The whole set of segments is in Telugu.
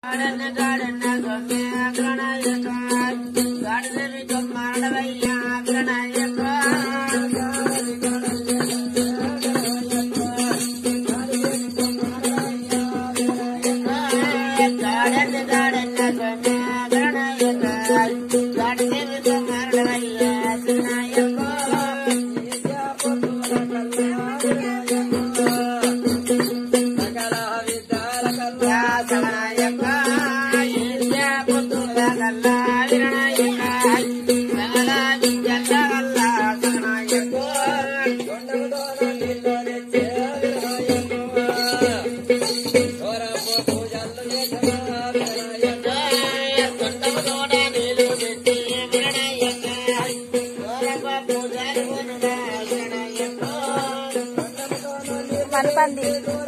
మనపంది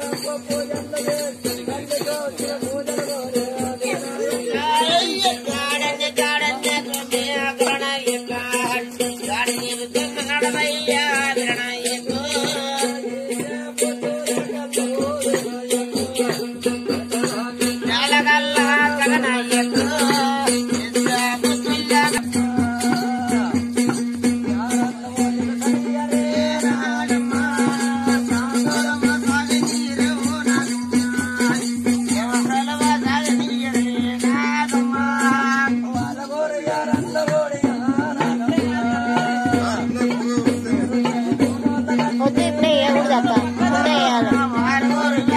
వద్దు ఇప్పుడే వేయకూడదు అక్క ముందే వేయాలి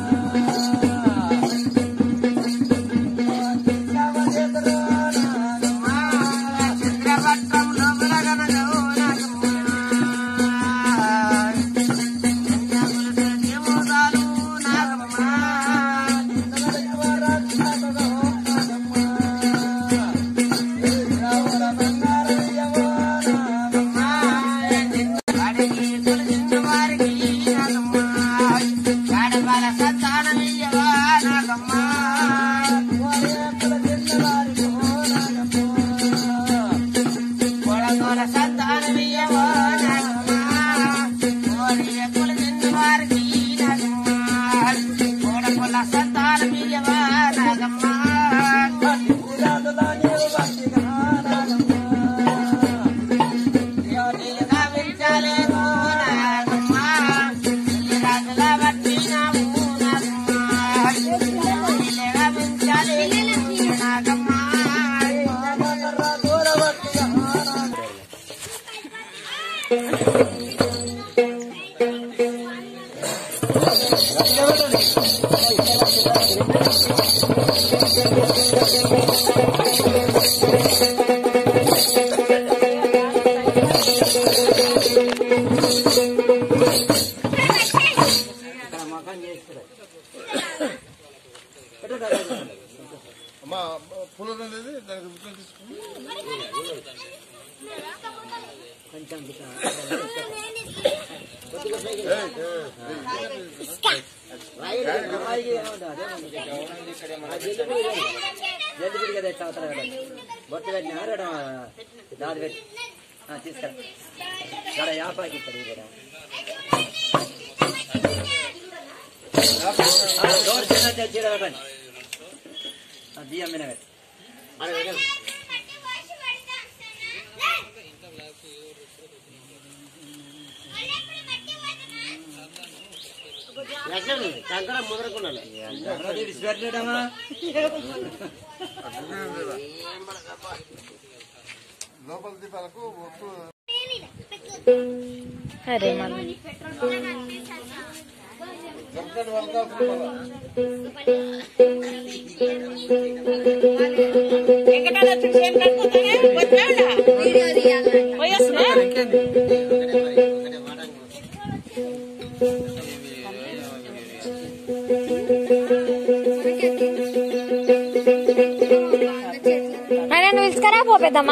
అమ్మా పుల్లలు అనేది దానికి రుచి తీసుకుని బొట్టు పెట్టినారు దాది పెట్టి తీసుకురా ఇక్కడ యాపాకి ఇక్కడ ఇక్కడ డోర్ చిన్న తెచ్చి పెట్టండి బియ్యం మీద పెట్టి పెట్టలేడమ్మా లోపల దీపాలకు ఒట్టు అరే మళ్ళీ చెప్తాడు వాళ్ళ ఆయన నువ్వు పిలుచుకరా పో పెద్దమ్మా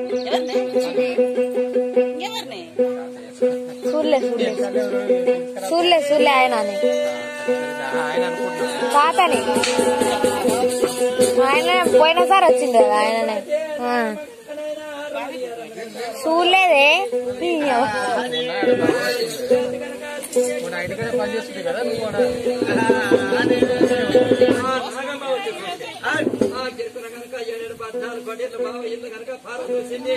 చూడలే చూడలే చూడలే చూడలే ఆయన అని తాతని ఆయన పోయినసారి వచ్చింది కదా ఆయననే ఆ. చూడలేదే నైట్ కదా పని చేస్తుంది కదా నువ్వు కూడా గిరుకుల కనుక ఏడేడు పద్నాలుగు కోటీలు బావ ఇల్లు కనుక ఫారం చూసింది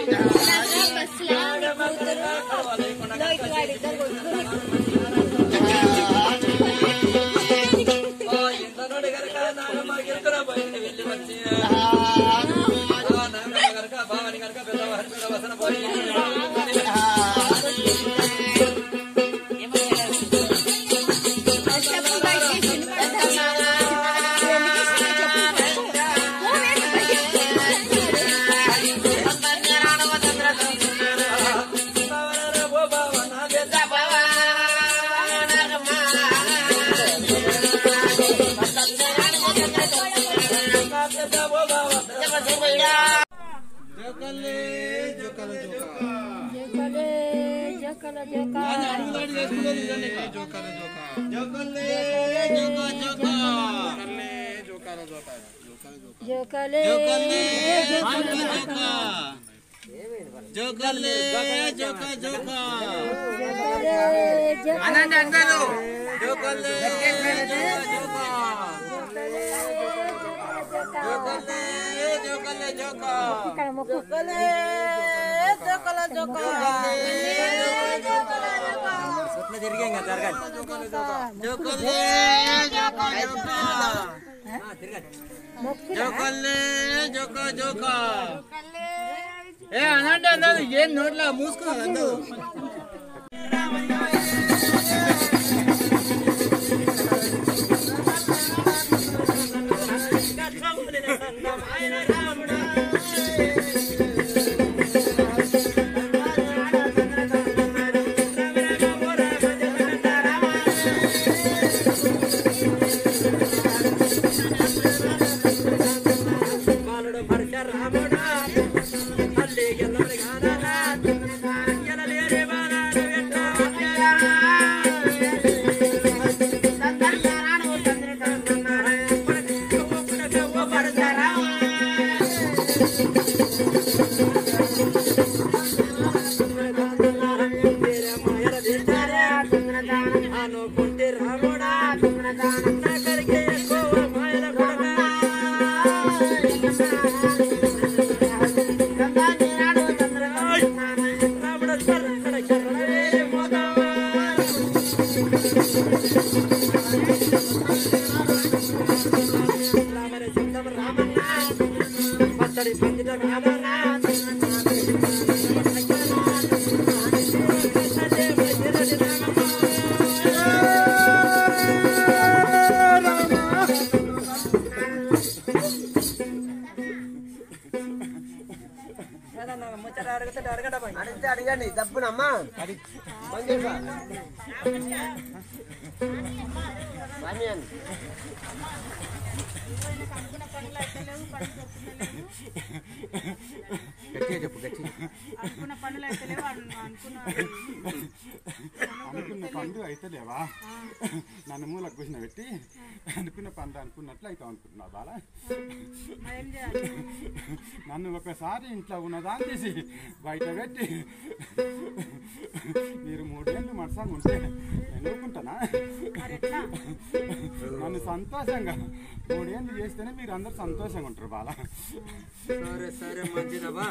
ఇంతనోడు కనుక నాగమ్మ గిరుకుల బయట వెళ్ళి వచ్చి నాగమ్మ కనుక బావని కనుక పెద్దవారి మీద వసన పోయి ఓ బావ నా పెద్ద నా పెద్ద ఓ బావ జోకల్లే జోకల జోక జోకల జోక జోకల్లే జోక జోక జోకల జోక జోకల జోక జోకల్లే జోక జోక అనండి అందరూ జోకల్లే జోక జోక జోకల్లే జోకల్లే జోక సుట్ల తిరిగి ఇంకా జరగాలి జోకల్లే జోక జోక తిరగాలి జోకల్లే జోక జోక ఏ అనండి అందరూ ఏం నోట్లా మూసుకున్నారు అందరూ బాలుడు పరచ రాముడా తల్లి గెల్లడి గానా గెలలేరే బాలాడు వెంట అనుకుంటే రాముడా నా కరికి ఎక్కువ మాయల కొడగా రాముడ సరక్కడ శరణే మోదవా రామరే సిద్ధం రామన్న పచ్చడి పందిట కాదన్నా ముచ్చట అడిగితే అడగడం అడిగితే అడగండి తప్పునమ్మా మంజూసా మామియన్ అనుకున్న పనులు అయితే లేవు అను- అనుకున్న అనుకున్న పనులు అయితే లేవా నన్ను మూలకు కూర్చుని పెట్టి అనుకున్న పనులు అనుకున్నట్లు అయితే అనుకుంటున్నా బాలా మరి ఏం చేయాలి నన్ను ఒకసారి ఇంట్లో ఉన్నదాన్ని తీసి బయట పెట్టి మీరు మూడేళ్ళు మనసంగా ఉంటే నేను ఊరుకుంటానా మరి ఎట్లా నన్ను సంతోషంగా మూడేళ్ళు చేస్తేనే మీరు అందరు సంతోషంగా ఉంటారు బాలా సరే సరే మంచిదమ్మా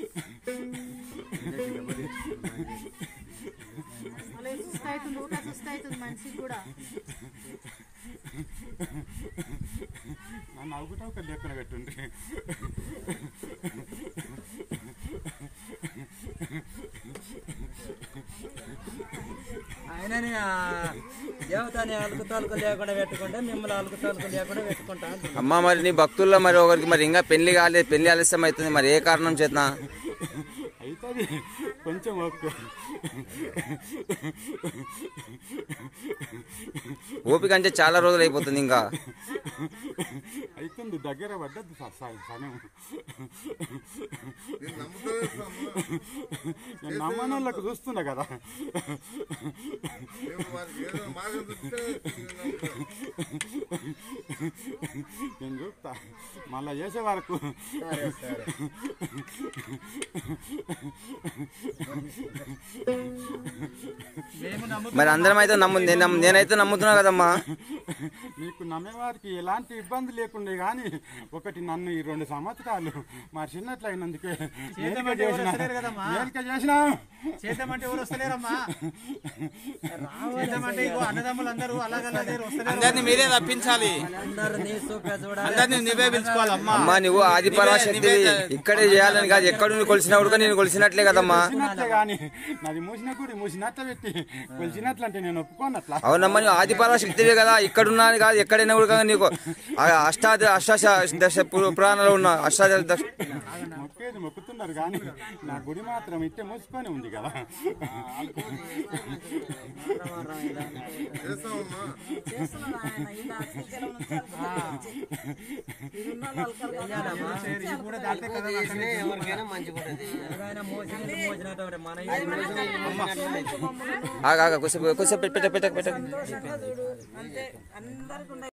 అలా సుస్థ అవుతుంది ఊట సుస్థ అవుతుంది మనిషికి కూడా నన్ను ఒకటే ఒక లేకుండా పెట్టుండ్రి ఆయనని ఆ దేవతని అలుకు తలుకు లేకుండా పెట్టుకుంటే మిమ్మల్ని అలుకు తలుకు లేకుండా పెట్టుకుంటా అంటున్నా. అమ్మ మరి నీ భక్తుల్లో మరి ఒకరికి మరి ఇంకా పెళ్లి కాలేదు పెళ్లి ఆలస్యం అవుతుంది మరి ఏ కారణం చేత అవుతుంది కొంచెం ఓకే ఓపిక అంటే చాలా రోజులు అయిపోతుంది ఇంకా అవుతుంది దగ్గర పడ్డది సార్ సార్ సమయం నేను నమ్మని వాళ్ళకి చూస్తున్నా కదా నేను చూస్తా మళ్ళా చేసే వరకు మరి అందరం అయితే నమ్ము నేను నమ్ము- నేనైతే నమ్ముతున్నా కదమ్మా మీకు నమ్మేవారికి ఎలాంటి ఇబ్బంది లేకుండే కానీ ఒకటి నన్ను ఈ రెండు సంవత్సరాలు మా చిన్నట్లు అయినందుకే ఏలిక చేసిన ఏలిక చేసిన చేద్దామంటే ఎవరు వస్తలేరమ్మా చేద్దామంటే ఇగో అన్నదమ్ములు అందరూ అలాగలాగే వస్తలేరు అందరిని మీరే తప్పించాలి అందరినీ చూపే చూడాలి అందరిని నువ్వే పిలుచుకోవాలమ్మా అమ్మా నువ్వు ఆది పరాశక్తి ఇక్కడే చేయాలని కాదు ఎక్కడ నువ్వు కొలిసినా కూడా నేను కొలిసినట్లే కదమ్మా కొలిచినట్లే కానీ నాది మూసిన గుడి మూసినట్ల పెట్టి కొలిచినట్లు అంటే నేను ఒప్పుకోనట్లా అవునమ్మా నువ్వు ఆది పరాశక్తివే కదా ఇక్కడ ఉన్నాను కాదు ఎక్కడైనా కూడా కాదు నీకు ఆ అష్టాద అష్టాశ దశ పు- పురాణంలో ఉన్న అష్టాద దశ మొక్కేది మొక్కుతున్నారు కానీ నా గుడి మాత్రం ఇట్టే మూసుకొని ఉంది కదా ఇది కూడా దాటే కదా ఎవరికైనా మంచిగా ఉంటుంది మోసినట్టు మన ఆగా ఆగా కొద్దిసేపు కొద్దిసేపు పెట్ట పెట్ట పెట్ట